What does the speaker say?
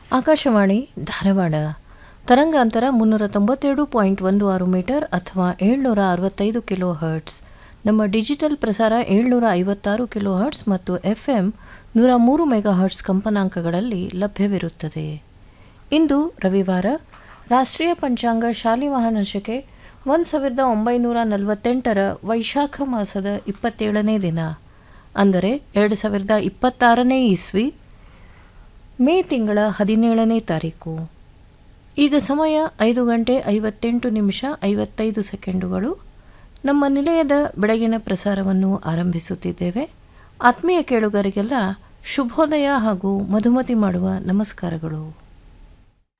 ಆಕಾಶವಾಣಿ ಧಾರವಾಡ ತರಂಗಾಂತರ ಮುನ್ನೂರ ತೊಂಬತ್ತೆರಡು ಪಾಯಿಂಟ್ ಒಂದು ಆರು ಮೀಟರ್ ಅಥವಾ ಏಳ್ನೂರ ಅರವತ್ತೈದು ಕಿಲೋ ಹರ್ಟ್ಸ್ ನಮ್ಮ ಡಿಜಿಟಲ್ ಪ್ರಸಾರ ಏಳ್ನೂರ ಐವತ್ತಾರು ಕಿಲೋ ಹರ್ಟ್ಸ್ ಮತ್ತು ಎಫ್ ಎಂ ನೂರ ಮೂರು ಮೆಗಾ ಹರ್ಟ್ಸ್ ಕಂಪನಾಂಕಗಳಲ್ಲಿ ಲಭ್ಯವಿರುತ್ತದೆ ಇಂದು ರವಿವಾರ ರಾಷ್ಟ್ರೀಯ ಪಂಚಾಂಗ ಶಾಲಿವಾಹನ ಶಕೆ ಒಂದು ಸಾವಿರದ ಒಂಬೈನೂರ ನಲವತ್ತೆಂಟರ ವೈಶಾಖ ಮಾಸದ ಇಪ್ಪತ್ತೇಳನೇ ದಿನ ಅಂದರೆ ಎರಡು ಸಾವಿರದ ಇಪ್ಪತ್ತಾರನೇ ಇಸ್ವಿ ಮೇ ತಿಂಗಳ ಹದಿನೇಳನೇ ತಾರೀಕು ಈಗ ಸಮಯ ಐದು ಗಂಟೆ ಐವತ್ತೆಂಟು ನಿಮಿಷ ಐವತ್ತೈದು ಸೆಕೆಂಡುಗಳು ನಮ್ಮ ನಿಲಯದ ಬೆಳಗಿನ ಪ್ರಸಾರವನ್ನು ಆರಂಭಿಸುತ್ತಿದ್ದೇವೆ ಆತ್ಮೀಯ ಕೇಳುಗರಿಗೆಲ್ಲ ಶುಭೋದಯ ಹಾಗೂ ಮಧುಮತಿ ಮಾಡುವ ನಮಸ್ಕಾರಗಳು